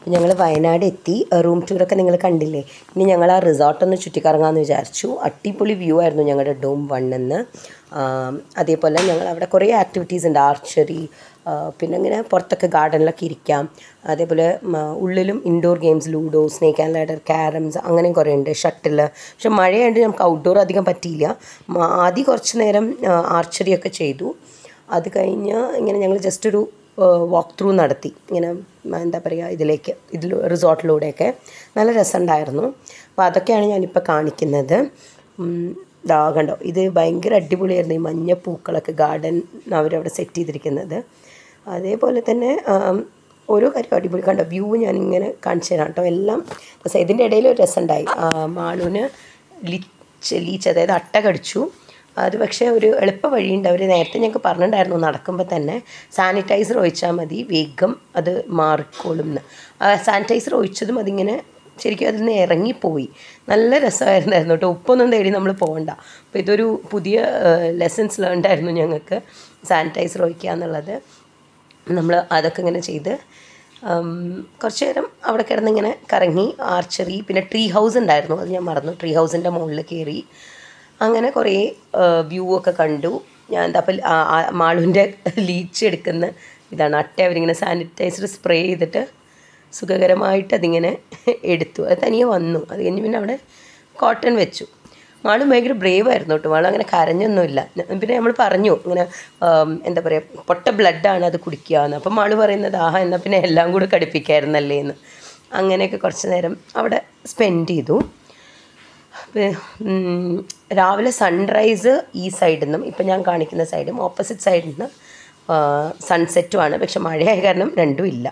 ഞങ്ങൾ വയനാട് എത്തി റൂം ടൂറൊക്കെ നിങ്ങൾ കണ്ടില്ലേ ഇനി ഞങ്ങൾ ആ റിസോർട്ടൊന്ന് ചുറ്റിക്കറങ്ങാമെന്ന് വിചാരിച്ചു അടിപൊളി വ്യൂ ആയിരുന്നു ഞങ്ങളുടെ ഡോം വണ്ണെന്ന് അതേപോലെ ഞങ്ങൾ അവിടെ കുറേ ആക്ടിവിറ്റീസ് ഉണ്ട് ആർച്ചറി പിന്നെ ഇങ്ങനെ പുറത്തൊക്കെ ഗാർഡനിലൊക്കെ ഇരിക്കാം അതേപോലെ മ, ഉള്ളിലും indoor games ludo snake and ladder carroms അങ്ങനെയും കുറേ ഉണ്ട് ഷട്ടിൽ പക്ഷെ മഴയായിട്ട് നമുക്ക് ഔട്ട്ഡോർ അധികം പറ്റിയില്ല മ- ആദ്യം കുറച്ച് നേരം ആർച്ചറി ഒക്കെ ചെയ്തു അത് കഴിഞ്ഞ് ഇങ്ങനെ ഞങ്ങൾ ജസ്റ്റ് ഒരു വാക്ക് ത്രൂ നടത്തി ഇങ്ങനെ ഉം, എന്താ പറയുക ഇതിലേക്ക് ഇതിൽ റിസോർട്ടിലൂടെയൊക്കെ നല്ല രസമുണ്ടായിരുന്നു അപ്പോൾ അതൊക്കെയാണ് ഞാനിപ്പോൾ കാണിക്കുന്നത് ഉം, ദാ കണ്ടോ ഇത് ഭയങ്കര അടിപൊളിയായിരുന്നു ഈ മഞ്ഞ പൂക്കളൊക്കെ ഗാർഡൻ അവരവിടെ സെറ്റ് ചെയ്തിരിക്കുന്നത് അതേപോലെ തന്നെ ആം, ഓരോ കാര്യം അടിപൊളി കണ്ടോ വ്യൂ ഞാനിങ്ങനെ കാണിച്ചു തരാം കേട്ടോ എല്ലാം രസം ഇതിൻ്റെ ഇടയിൽ ഒരു രസമുണ്ടായി ആ, മാളുവിന് ലിച്ച് ലീച്ച് അതായത് അട്ട കടിച്ചു അത് പക്ഷേ ഒരു എളുപ്പ വഴിയുണ്ട് അവർ നേരത്തെ ഞങ്ങൾക്ക് പറഞ്ഞിട്ടുണ്ടായിരുന്നു നടക്കുമ്പോൾ തന്നെ സാനിറ്റൈസർ ഒഴിച്ചാൽ മതി വേഗം അത് മാറിക്കോളും എന്ന് സാനിറ്റൈസർ ഒഴിച്ചതും അതിങ്ങനെ ശരിക്കും അതിൽ നിന്ന് ഇറങ്ങിപ്പോയി നല്ല രസമായിരുന്നായിരുന്നു കേട്ടോ ഉപ്പൊന്നും തേടി നമ്മൾ പോകണ്ട അപ്പോൾ ഇതൊരു പുതിയ ലെസൺസ് ലേൺഡ് ആയിരുന്നു ഞങ്ങൾക്ക് സാനിറ്റൈസർ ഒഴിക്കുക എന്നുള്ളത് നമ്മൾ അതൊക്കെ ഇങ്ങനെ ചെയ്ത് ഉം, കുറച്ച് നേരം അവിടെ കിടന്ന് ഇങ്ങനെ കറങ്ങി ആർച്ചറി പിന്നെ ട്രീ ഹൗസ് ഉണ്ടായിരുന്നു അത് ഞാൻ മറന്നു ട്രീ ഹൗസിൻ്റെ മുകളിൽ കയറി അങ്ങനെ കുറേ വ്യൂ ഒക്കെ കണ്ടു ഞാൻ എന്താ അപ്പം മാളുവിൻ്റെ ലീച്ച് എടുക്കുന്ന ഇതാണ് അട്ട അവരിങ്ങനെ സാനിറ്റൈസർ സ്പ്രേ ചെയ്തിട്ട് സുഖകരമായിട്ട് അതിങ്ങനെ എടുത്തു അത് തനിയെ വന്നു അത് കഴിഞ്ഞ് പിന്നെ അവിടെ കോട്ടൺ വെച്ചു മാളും ഭയങ്കര ബ്രേവ് ആയിരുന്നു കേട്ടോ മാളും അങ്ങനെ കരഞ്ഞൊന്നുമില്ല ന- പിന്നെ നമ്മൾ പറഞ്ഞു ഇങ്ങനെ ആം, എന്താ പറയുക പൊട്ട ബ്ലഡാണ് അത് കുടിക്കുക എന്ന് അപ്പം മാള് പറയുന്നത് ആഹാ എന്നാൽ പിന്നെ എല്ലാം കൂടെ കടിപ്പിക്കായിരുന്നല്ലേ എന്ന് അങ്ങനെയൊക്കെ കുറച്ച് നേരം അവിടെ സ്പെൻഡ് ചെയ്തു പി- ഉം, രാവിലെ സൺറൈസ് ഈ സൈഡിൽ നിന്നും ഇപ്പം ഞാൻ കാണിക്കുന്ന സൈഡും ഓപ്പോസിറ്റ് സൈഡിൽ നിന്ന് സൺസെറ്റുമാണ് പക്ഷെ മഴയായ കാരണം രണ്ടും ഇല്ല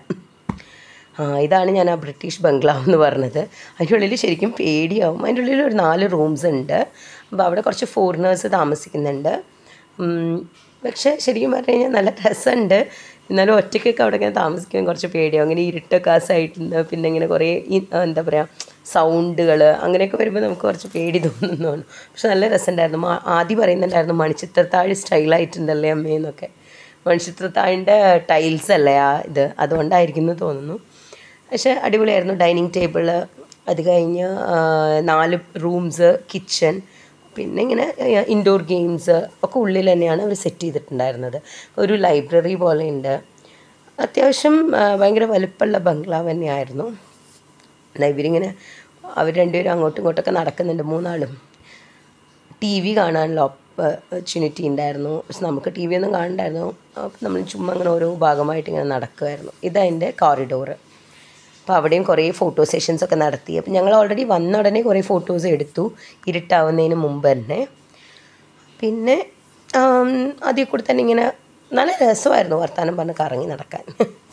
ആ ഇതാണ് ഞാൻ ആ ബ്രിട്ടീഷ് ബംഗ്ലാവ് എന്ന് പറഞ്ഞത് അതിൻ്റെ ഉള്ളിൽ ശരിക്കും പേടിയാവും അതിൻ്റെ ഉള്ളിൽ ഒരു നാല് റൂംസ് ഉണ്ട് അപ്പോൾ അവിടെ കുറച്ച് ഫോറിനേഴ്സ് താമസിക്കുന്നുണ്ട് ഉം, പക്ഷേ ശരിക്കും പറഞ്ഞു കഴിഞ്ഞാൽ നല്ല രസമുണ്ട് എന്നാലും ഒറ്റയ്ക്കൊക്കെ അവിടെ ഇങ്ങനെ താമസിക്കാൻ കുറച്ച് പേടിയാവും അങ്ങനെ ഇരുട്ടൊക്കെ ആ സൈഡിൽ നിന്ന് പിന്നെ ഇങ്ങനെ കുറേ ഈ- എന്താ പറയുക സൗണ്ടുകൾ അങ്ങനെയൊക്കെ വരുമ്പോൾ നമുക്ക് കുറച്ച് പേടി തോന്നുന്നതാണ് പക്ഷെ നല്ല രസമുണ്ടായിരുന്നു മാ- ആദ്യം പറയുന്നുണ്ടായിരുന്നു മണിച്ചിത്രത്താഴ് സ്റ്റൈലായിട്ടുണ്ടല്ലേ അമ്മയെന്നൊക്കെ മണിച്ചിത്രത്താഴിൻ്റെ ടൈൽസ് അല്ലേ ആ ഇത് അതുകൊണ്ടായിരിക്കും എന്ന് തോന്നുന്നു പക്ഷേ അടിപൊളിയായിരുന്നു ഡൈനിങ് ടേബിള് അത് കഴിഞ്ഞ് ആ, നാല് റൂംസ് കിച്ചൺ പിന്നെ ഇങ്ങനെ ഇൻഡോർ ഗെയിംസ് ഒക്കെ ഉള്ളിൽ തന്നെയാണ് അവർ സെറ്റ് ചെയ്തിട്ടുണ്ടായിരുന്നത് ഒരു ലൈബ്രറി പോലെയുണ്ട് അത്യാവശ്യം ആ, ഭയങ്കര വലുപ്പമുള്ള ബംഗ്ലാവ് തന്നെയായിരുന്നു എന്നാൽ ഇവരിങ്ങനെ അവർ രണ്ടുപേരും അങ്ങോട്ടും ഇങ്ങോട്ടൊക്കെ നടക്കുന്നുണ്ട് മൂന്നാളും ടി വി കാണാനുള്ള ഓപ്പർച്യൂണിറ്റി ഉണ്ടായിരുന്നു പക്ഷെ നമുക്ക് ടി വി ഒന്നും കാണണ്ടായിരുന്നു അപ്പം നമ്മൾ ചുമ്മാ അങ്ങനെ ഓരോ ഭാഗമായിട്ട് ഇങ്ങനെ നടക്കുമായിരുന്നു ഇതതിൻ്റെ കോറിഡോറ് അപ്പോൾ അവിടെയും കുറേ ഫോട്ടോ സെഷൻസ് ഒക്കെ നടത്തി അപ്പം ഞങ്ങൾ ഓൾറെഡി വന്ന ഉടനെ കുറേ ഫോട്ടോസ് എടുത്തു ഇരുട്ടാവുന്നതിന് മുമ്പ് തന്നെ പിന്നെ ആം, അതിൽ കൂടെ തന്നെ ഇങ്ങനെ നല്ല രസമായിരുന്നു വർത്തമാനം പറഞ്ഞ് കറങ്ങി നടക്കാൻ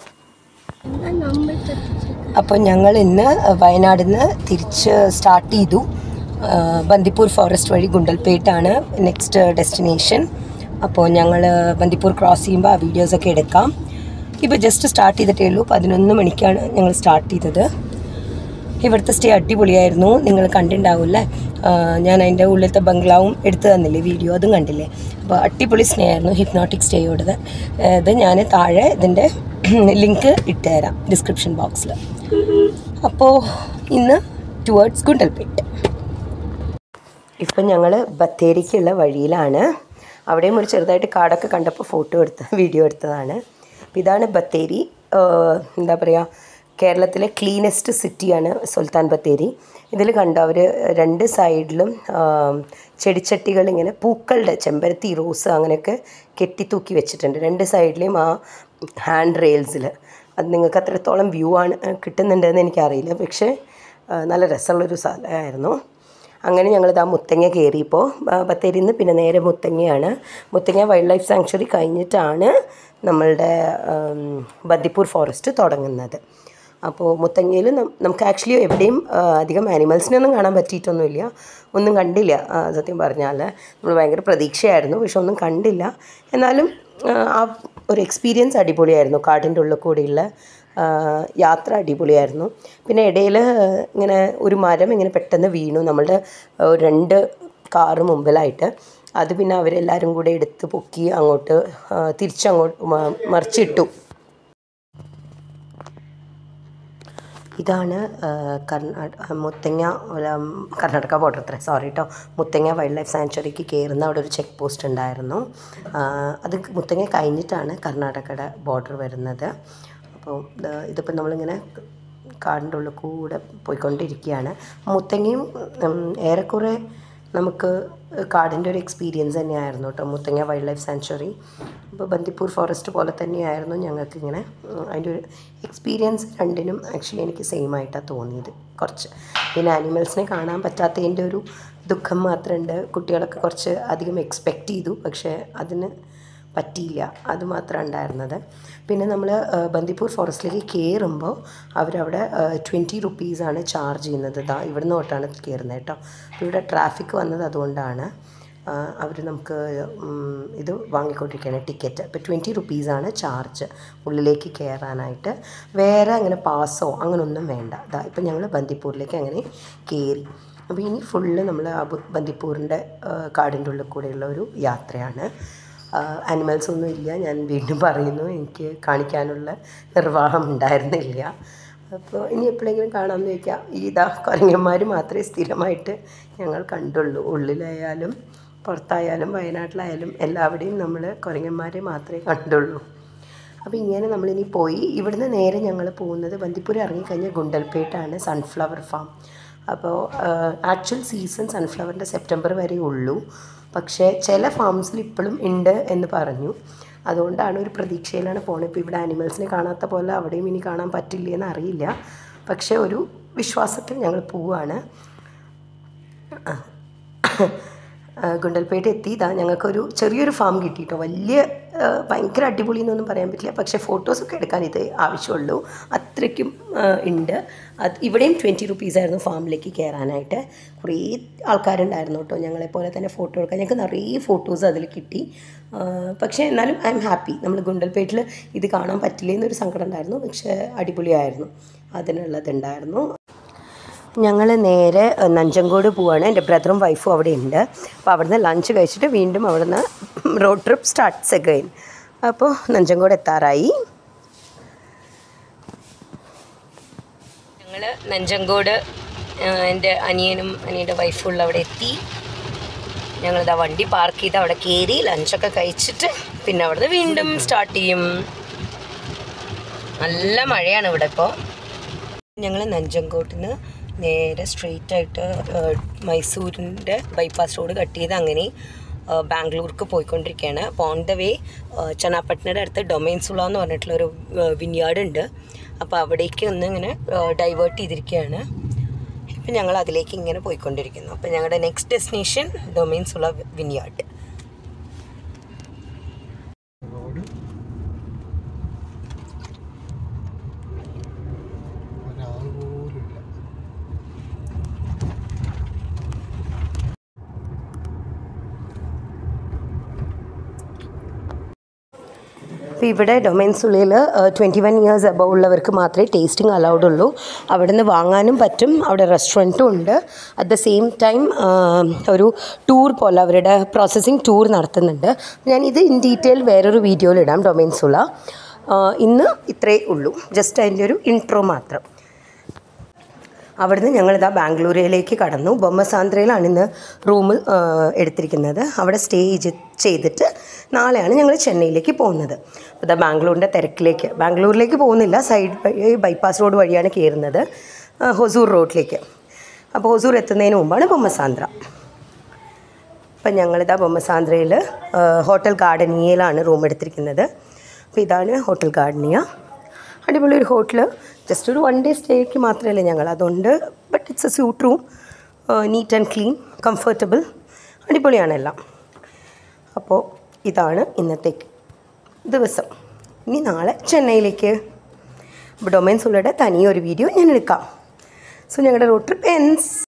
അപ്പോൾ ഞങ്ങൾ ഇന്ന് വയനാടിൽ നിന്ന് തിരിച്ച് സ്റ്റാർട്ട് ചെയ്തു ആ, ബന്ദിപ്പൂർ ഫോറസ്റ്റ് വഴി ഗുണ്ടൽപേട്ടാണ് നെക്സ്റ്റ് ഡെസ്റ്റിനേഷൻ അപ്പോൾ ഞങ്ങൾ ബന്ദിപ്പൂർ ക്രോസ് ചെയ്യുമ്പോൾ ആ വീഡിയോസൊക്കെ എടുക്കാം ഇപ്പോൾ ജസ്റ്റ് സ്റ്റാർട്ട് ചെയ്തിട്ടേ ഉള്ളൂ പതിനൊന്ന് മണിക്കാണ് ഞങ്ങൾ സ്റ്റാർട്ട് ചെയ്തത് ഇവിടുത്തെ സ്റ്റേ അടിപൊളിയായിരുന്നു നിങ്ങൾ കണ്ടിട്ടുണ്ടാവില്ലേ ആ, ഞാൻ അതിൻ്റെ ഉള്ളിലത്തെ ബംഗ്ലാവും എടുത്തു തന്നില്ലേ വീഡിയോ അതും കണ്ടില്ലേ അപ്പോൾ അടിപൊളി സ്റ്റേ ആയിരുന്നു ഹിപ്നോട്ടിക് സ്റ്റേയോടത് ഇത് ഞാൻ താഴെ ഇതിൻ്റെ ലിങ്ക് ഇട്ട് തരാം ഡിസ്ക്രിപ്ഷൻ ബോക്സിൽ അപ്പോൾ ഇന്ന് ടുവേർഡ്സ് ഗുണ്ടൽപേട്ട് ഇപ്പം ഞങ്ങൾ ബത്തേരിക്കുള്ള വഴിയിലാണ് അവിടെയും ഒരു ചെറുതായിട്ട് കാടൊക്കെ കണ്ടപ്പോൾ ഫോട്ടോ എടുത്ത വീഡിയോ എടുത്തതാണ് അപ്പോൾ ഇതാണ് ബത്തേരി ആഹ് എന്താ പറയുക കേരളത്തിലെ ക്ലീനസ്റ്റ് സിറ്റിയാണ് സുൽത്താൻ ബത്തേരി ഇതിൽ കണ്ടോ അവർ രണ്ട് സൈഡിലും ആഹ് ചെടിച്ചട്ടികൾ ഇങ്ങനെ പൂക്കളുടെ ചെമ്പരത്തി റോസ് അങ്ങനെയൊക്കെ കെട്ടിത്തൂക്കി വെച്ചിട്ടുണ്ട് രണ്ട് സൈഡിലെയും ആ ഹാൻഡ് റെയിൽസിൽ അത് നിങ്ങൾക്ക് അത്രത്തോളം വ്യൂ ആണ് കിട്ടുന്നുണ്ടെന്ന് എനിക്കറിയില്ല പക്ഷേ ആഹ് നല്ല രസമുള്ളൊരു സ്ഥലമായിരുന്നു അങ്ങനെ ഞങ്ങളിത് ആ മുത്തങ്ങ കയറിയപ്പോൾ ബത്തേരിയിൽ നിന്ന് പിന്നെ നേരെ മുത്തങ്ങയാണ് മുത്തങ്ങ വൈൽഡ് ലൈഫ് സാങ്ച്വറി കഴിഞ്ഞിട്ടാണ് നമ്മളുടെ ഉം, ബന്ദിപ്പൂർ ഫോറസ്റ്റ് തുടങ്ങുന്നത് അപ്പോൾ മുത്തങ്ങയിൽ നമുക്ക് ആക്ച്വലി എവിടെയും ആ, അധികം ആനിമൽസിനെ ഒന്നും കാണാൻ പറ്റിയിട്ടൊന്നുമില്ല ഒന്നും കണ്ടില്ല ആ, സത്യം പറഞ്ഞാൽ നമ്മൾ ഭയങ്കര പ്രതീക്ഷയായിരുന്നു പക്ഷെ ഒന്നും കണ്ടില്ല എന്നാലും ആ, ആ ഒരു എക്സ്പീരിയൻസ് അടിപൊളിയായിരുന്നു കാടിൻ്റെ ഉള്ളിൽ കൂടിയുള്ള ആ, യാത്ര അടിപൊളിയായിരുന്നു പിന്നെ ഇടയിൽ ഇങ്ങനെ ഒരു മരം ഇങ്ങനെ പെട്ടെന്ന് വീണു നമ്മളുടെ ആ, രണ്ട് കാറ് മുമ്പിലായിട്ട് അത് പിന്നെ അവരെല്ലാവരും കൂടെ എടുത്ത് പൊക്കി അങ്ങോട്ട് ആ, തിരിച്ചങ്ങോട്ട് മ- മറിച്ചിട്ടു ഇതാണ് കർണാടക മുത്തങ്ങ ഉം, കർണാടക ബോർഡർ അത്ര സോറി കേട്ടോ മുത്തങ്ങ വൈൽഡ് ലൈഫ് സാങ്ച്വറിക്ക് കയറുന്ന അവിടെ ഒരു ചെക്ക് പോസ്റ്റ് ഉണ്ടായിരുന്നു ആ, അത് മുത്തങ്ങ കഴിഞ്ഞിട്ടാണ് കർണാടകയുടെ ബോർഡർ വരുന്നത് അപ്പോൾ ഇതിപ്പോൾ നമ്മളിങ്ങനെ കാടിൻ്റെ ഉള്ളിൽ കൂടെ പോയിക്കൊണ്ടിരിക്കുകയാണ് മുത്തങ്ങയും ഉം, ഏറെക്കുറെ നമുക്ക് കാടിൻ്റെ ഒരു എക്സ്പീരിയൻസ് തന്നെയായിരുന്നു കേട്ടോ മുത്തങ്ങ വൈൽഡ് ലൈഫ് സാങ്ച്വറി ഇപ്പോൾ ബന്ദിപ്പൂർ ഫോറസ്റ്റ് പോലെ തന്നെയായിരുന്നു ഞങ്ങൾക്ക് ഇങ്ങനെ ഉം, അതിൻ്റെ ഒരു എക്സ്പീരിയൻസ് രണ്ടിനും ആക്ച്വലി എനിക്ക് സെയിം ആയിട്ടാണ് തോന്നിയത് കുറച്ച് പിന്നെ ആനിമൽസിനെ കാണാൻ പറ്റാത്തതിൻ്റെ ഒരു ദുഃഖം മാത്രമുണ്ട് കുട്ടികളൊക്കെ കുറച്ച് അധികം എക്സ്പെക്റ്റ് ചെയ്തു പക്ഷേ അതിന് പറ്റിയില്ല അത് മാത്രമാണ് ഉണ്ടായിരുന്നത് പിന്നെ നമ്മൾ ബന്ദിപ്പൂർ ഫോറസ്റ്റിലേക്ക് കയറുമ്പോൾ അവരവിടെ ട്വൻറ്റി റുപ്പീസാണ് ചാർജ് ചെയ്യുന്നത് ഇതാ ഇവിടുന്ന് തൊട്ടാണ് കയറുന്നത് കേട്ടോ അപ്പോൾ ഇവിടെ ട്രാഫിക് വന്നത് അതുകൊണ്ടാണ് അവർ നമുക്ക് ഉം, ഇത് വാങ്ങിക്കൊണ്ടിരിക്കുകയാണ് ടിക്കറ്റ് അപ്പോൾ ട്വൻറ്റി റുപ്പീസാണ് ചാർജ് ഉള്ളിലേക്ക് കയറാനായിട്ട് വേറെ അങ്ങനെ പാസോ അങ്ങനെയൊന്നും വേണ്ട ഇതാ ഇപ്പം ഞങ്ങൾ ബന്ദിപ്പൂരിലേക്ക് അങ്ങനെ കയറി അപ്പോൾ ഇനി ഫുള്ള് നമ്മൾ ബന്ദിപ്പൂരിൻ്റെ കാടിൻ്റെ ഉള്ളിൽ കൂടെയുള്ള ഒരു യാത്രയാണ് ആനിമൽസ് ഒന്നും ഇല്ല ഞാൻ വീണ്ടും പറയുന്നു എനിക്ക് കാണിക്കാനുള്ള നിർവാഹം ഉണ്ടായിരുന്നില്ല അപ്പോൾ ഇനി എപ്പോഴെങ്കിലും കാണാമെന്ന് ചോദിക്കാം ഇതാ കുരങ്ങന്മാർ മാത്രമേ സ്ഥിരമായിട്ട് ഞങ്ങൾ കണ്ടുള്ളൂ ഉള്ളിലായാലും പുറത്തായാലും വയനാട്ടിലായാലും എല്ലാവിടെയും നമ്മൾ കുരങ്ങന്മാരെ മാത്രമേ കണ്ടുള്ളൂ അപ്പോൾ ഇങ്ങനെ നമ്മളിനി പോയി ഇവിടുന്ന് നേരെ ഞങ്ങൾ പോകുന്നത് ബന്ദിപ്പൂർ ഇറങ്ങിക്കഴിഞ്ഞാൽ ഗുണ്ടൽപേട്ടാണ് സൺഫ്ലവർ ഫാം അപ്പോൾ ആക്ച്വൽ സീസൺ സൺഫ്ലവറിൻ്റെ സെപ്റ്റംബർ വരെ ഉള്ളൂ പക്ഷേ ചില ഫാംസിൽ ഇപ്പോഴും ഉണ്ട് എന്ന് പറഞ്ഞു അതുകൊണ്ടാണ് ഒരു പ്രതീക്ഷയിലാണ് പോകുന്നത് ഇപ്പോൾ ഇവിടെ ആനിമൽസിനെ കാണാത്ത പോലെ അവിടെയും ഇനി കാണാൻ പറ്റില്ലെന്ന് അറിയില്ല പക്ഷേ ഒരു വിശ്വാസത്തിൽ ഞങ്ങൾ പോവുകയാണ് ആ, ഗുണ്ടൽപേട്ട് എത്തി ഇതാ ഞങ്ങൾക്കൊരു ചെറിയൊരു ഫാം കിട്ടിയിട്ടോ വലിയ ആ, ഭയങ്കര അടിപൊളി എന്നൊന്നും പറയാൻ പറ്റില്ല പക്ഷേ ഫോട്ടോസൊക്കെ എടുക്കാൻ ഇത് ആവശ്യമുള്ളൂ അത്രയ്ക്കും ആ, ഉണ്ട് അത് ഇവിടെയും ട്വൻറ്റി റുപ്പീസായിരുന്നു ഫാമിലേക്ക് കയറാനായിട്ട് കുറേ ആൾക്കാരുണ്ടായിരുന്നു കേട്ടോ ഞങ്ങളെപ്പോലെ തന്നെ ഫോട്ടോ എടുക്കാൻ ഞങ്ങൾക്ക് നിറയെ ഫോട്ടോസ് അതിൽ കിട്ടി ആ, പക്ഷേ എന്നാലും ഐ എം ഹാപ്പി നമ്മൾ ഗുണ്ടൽപേട്ടിൽ ഇത് കാണാൻ പറ്റില്ല എന്നൊരു സങ്കടം ഉണ്ടായിരുന്നു പക്ഷേ അടിപൊളിയായിരുന്നു അതിനുള്ളതുണ്ടായിരുന്നു ഞങ്ങൾ നേരെ അഹ്, നഞ്ചങ്കോട് പോവാണ് എൻ്റെ ബ്രദറും വൈഫും അവിടെ ഉണ്ട് അപ്പോൾ അവിടുന്ന് ലഞ്ച് കഴിച്ചിട്ട് വീണ്ടും അവിടുന്ന് റോഡ് ട്രിപ്പ് സ്റ്റാർട്ട്സ് അഗൈൻ അപ്പോൾ നഞ്ചങ്കോട് എത്താറായി ഞങ്ങൾ നഞ്ചങ്കോട് എൻ്റെ അനിയനും അനിയൻ്റെ വൈഫും ഉള്ള അവിടെ എത്തി ഞങ്ങളിതാ വണ്ടി പാർക്ക് ചെയ്ത് അവിടെ കയറി ലഞ്ചൊക്കെ കഴിച്ചിട്ട് പിന്നെ അവിടുന്ന് വീണ്ടും സ്റ്റാർട്ട് ചെയ്യും നല്ല മഴയാണ് ഇവിടെ ഇപ്പോൾ ഞങ്ങൾ നഞ്ചങ്കോട്ടിൽ നിന്ന് നേരെ സ്ട്രെയിറ്റ് ആയിട്ട് മൈസൂരിൻ്റെ ബൈപ്പാസ് റോഡ് കട്ട് ചെയ്ത് അങ്ങനെ ആ, ബാംഗ്ലൂർക്ക് പോയിക്കൊണ്ടിരിക്കുകയാണ് അപ്പോൾ ഓൺ ദ വേ ചനാപ്പട്ടിനയുടെ അടുത്ത് ഡൊമൈൻസുള എന്ന് പറഞ്ഞിട്ടുള്ളൊരു വിന്യാർഡ് ഉണ്ട് അപ്പോൾ അവിടേക്ക് ഒന്ന് ഇങ്ങനെ ഡൈവേർട്ട് ചെയ്തിരിക്കുകയാണ് ഇപ്പം ഞങ്ങൾ അതിലേക്ക് ഇങ്ങനെ പോയിക്കൊണ്ടിരിക്കുന്നു അപ്പോൾ ഞങ്ങളുടെ നെക്സ്റ്റ് ഡെസ്റ്റിനേഷൻ ഡൊമൈൻസുള വിന്യാർഡ് റോഡ് ഒരാൾ പോലും ഇല്ല അപ്പോൾ ഇവിടെ ഡൊമൈൻസുള്ളിൽ ട്വൻറ്റി വൺ ഇയേഴ്സ് അബവ് ഉള്ളവർക്ക് മാത്രമേ ടേസ്റ്റിംഗ് അലൗഡ് ഉള്ളൂ അവിടെ നിന്ന് വാങ്ങാനും പറ്റും അവിടെ റെസ്റ്റോറൻറ്റും ഉണ്ട് അറ്റ് ദ സെയിം ടൈം ഒരു ടൂർ പോലെ അവരുടെ പ്രോസസ്സിങ് ടൂർ നടത്തുന്നുണ്ട് ഞാൻ ഇത് ഇൻ ഡീറ്റെയിൽ വേറൊരു വീഡിയോയിൽ ഇടാം ഡൊമൈൻസുള്ള ഇന്ന് ഇത്രേ ഉള്ളൂ ജസ്റ്റ് അതിൻ്റെ ഒരു ഇൻട്രോ മാത്രം അവിടുന്ന് ഞങ്ങളിതാ ബാംഗ്ലൂരിലേക്ക് കടന്നു ബൊമ്മസാന്ദ്രയിലാണ് ഇന്ന് റൂം എടുത്തിരിക്കുന്നത് അവിടെ സ്റ്റേ ചെയ്തിട്ട് നാളെയാണ് ഞങ്ങൾ ചെന്നൈയിലേക്ക് പോകുന്നത് അപ്പോൾ ഇതാ ബാംഗ്ലൂരിൻ്റെ തിരക്കിലേക്ക് ബാംഗ്ലൂരിലേക്ക് പോകുന്നില്ല സൈഡ് വഴി ബൈപ്പാസ് റോഡ് വഴിയാണ് കയറുന്നത് ആ, ഹൊസൂർ റോഡിലേക്ക് അപ്പോൾ ഹൊസൂർ എത്തുന്നതിന് മുമ്പാണ് ബൊമ്മസാന്ദ്ര അപ്പം ഞങ്ങളിതാ ബൊമ്മസാന്ദ്രയിൽ ഹോട്ടൽ ഗാർഡനിയയിലാണ് റൂം എടുത്തിരിക്കുന്നത് അപ്പോൾ ഇതാണ് ഹോട്ടൽ ഗാർഡനിയ അടിപൊളി ഒരു ഹോട്ടൽ ജസ്റ്റ് ഒരു വൺ ഡേ സ്റ്റേക്ക് മാത്രമല്ല ഞങ്ങൾ അതുകൊണ്ട് but it's a suite room neat and clean comfortable അടിപൊളിയാണ് എല്ലാം അപ്പോൾ ഇതാണ് ഇന്നത്തെ ദിവസം ഇനി നാളെ ചെന്നൈയിലേക്ക് അപ്പോൾ ഡൊമൈൻസ് ഉള്ളയുടെ തനിയൊരു വീഡിയോ ഞാൻ എടുക്കാം സോ ഞങ്ങളുടെ റോഡ് ട്രിപ്പ് എൻസ്